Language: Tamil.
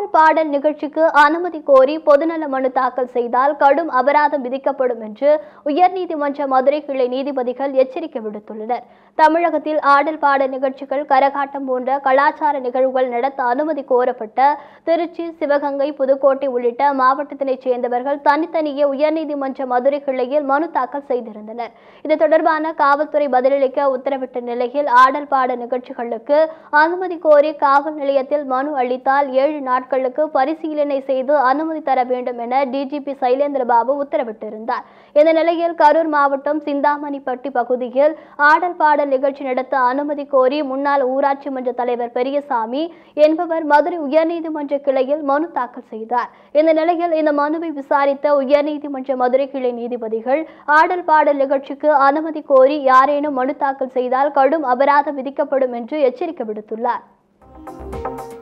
ஆடல் பாடல் நிகழ்ச்சிக்கு அனுமதி கோரி பொதுநல மனு தாக்கல் செய்தால் கடும் அபராதம் விதிக்கப்படும் என்று உயர்நீதிமன்ற மதுரை கிளை நீதிபதிகள் எச்சரிக்கை விடுத்துள்ளனர் தமிழகத்தில் ஆடல் பாடல் நிகழ்ச்சிகள் கரகாட்டம் போன்ற கலாச்சார நிகழ்வுகள் நடத்த அனுமதி கோரப்பட்ட திருச்சி சிவகங்கை புதுக்கோட்டை உள்ளிட்ட மாவட்டத்தினைச் சேர்ந்தவர்கள் தனித்தனியே உயர்நீதிமன்ற மதுரை கிளையில் மனு தாக்கல் செய்திருந்தனர் இது தொடர்பான காவல்துறை பதிலளிக்க உத்தரவிட்ட நிலையில் ஆடல் பாடல் நிகழ்ச்சிகளுக்கு அனுமதி கோரி காவல் நிலையத்தில் மனு அளித்தால் ஏழு நாட்களுக்கு பரிசீலனை செய்து அனுமதி தர வேண்டும் என டிஜிபி சைலேந்திரபாபு உத்தரவிட்டிருந்தார் இந்த நிலையில் கரூர் மாவட்டம் சிந்தாமணிப்பட்டி பகுதியில் ஆடல் பாடல் நிகழ்ச்சி நடத்த அனுமதி கோரி முன்னாள் ஊராட்சி மன்ற தலைவர் பெரியசாமி என்பவர் மதுரை உயர்நீதிமன்ற கிளையில் மனு தாக்கல் செய்தார் இந்த நிலையில் இந்த மனுவை விசாரித்த உயர்நீதிமன்ற மதுரை கிளை நீதிபதிகள் ஆடல் பாடல் நிகழ்ச்சிக்கு அனுமதி கோரி யாரேனும் மனு தாக்கல் செய்தால் கடும் அபராதம் விதிக்கப்படும் என்று எச்சரிக்கை விடுத்துள்ளார்